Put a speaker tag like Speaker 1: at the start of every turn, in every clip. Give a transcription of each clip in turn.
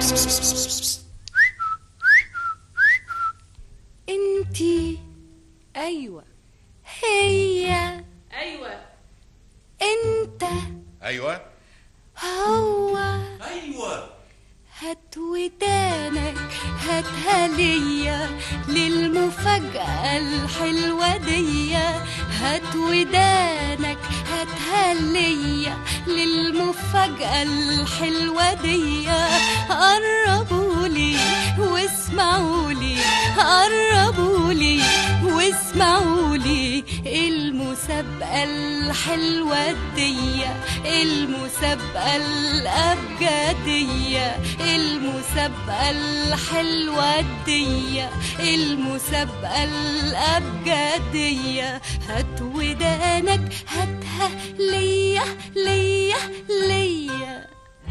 Speaker 1: انتي ايوه هي
Speaker 2: ايوه
Speaker 1: انت
Speaker 3: ايوه
Speaker 1: هو
Speaker 4: ايوه
Speaker 1: هات ودانك هاتها ليا للمفاجأة الحلوة دي هات ودانك هاتها ليا للمفاجأة الحلوة دي قربولي واسمعولي قربولي واسمعولي المسابقة الحلوة دي المسابقة الأبجدية المسابقة الحلوة دي المسابقة الأبجدية هات ودانك هاتها ليا ليا ليا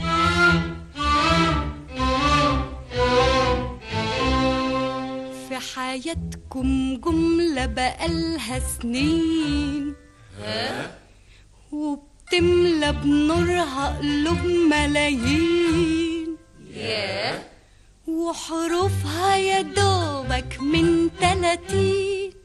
Speaker 1: في حياتكم جملة بقالها سنين وبتملى بنورها قلوب ملايين وحروفها يا دوبك من تلاتين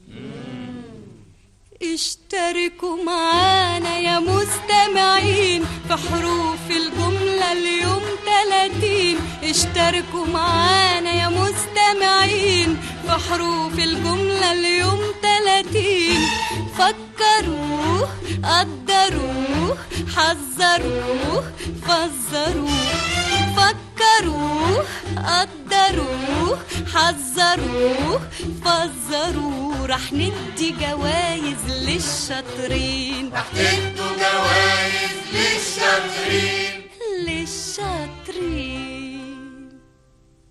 Speaker 1: اشتركوا معانا يا مستمعين في حروف الجملة اليوم تلاتين اشتركوا معانا يا مستمعين في حروف الجملة اليوم تلاتين فكروه قدروه حذروه فزروه فكروه قدروه حذروه فزروه راح ندي جوايز للشاطرين
Speaker 4: تدوا جوايز للشاطرين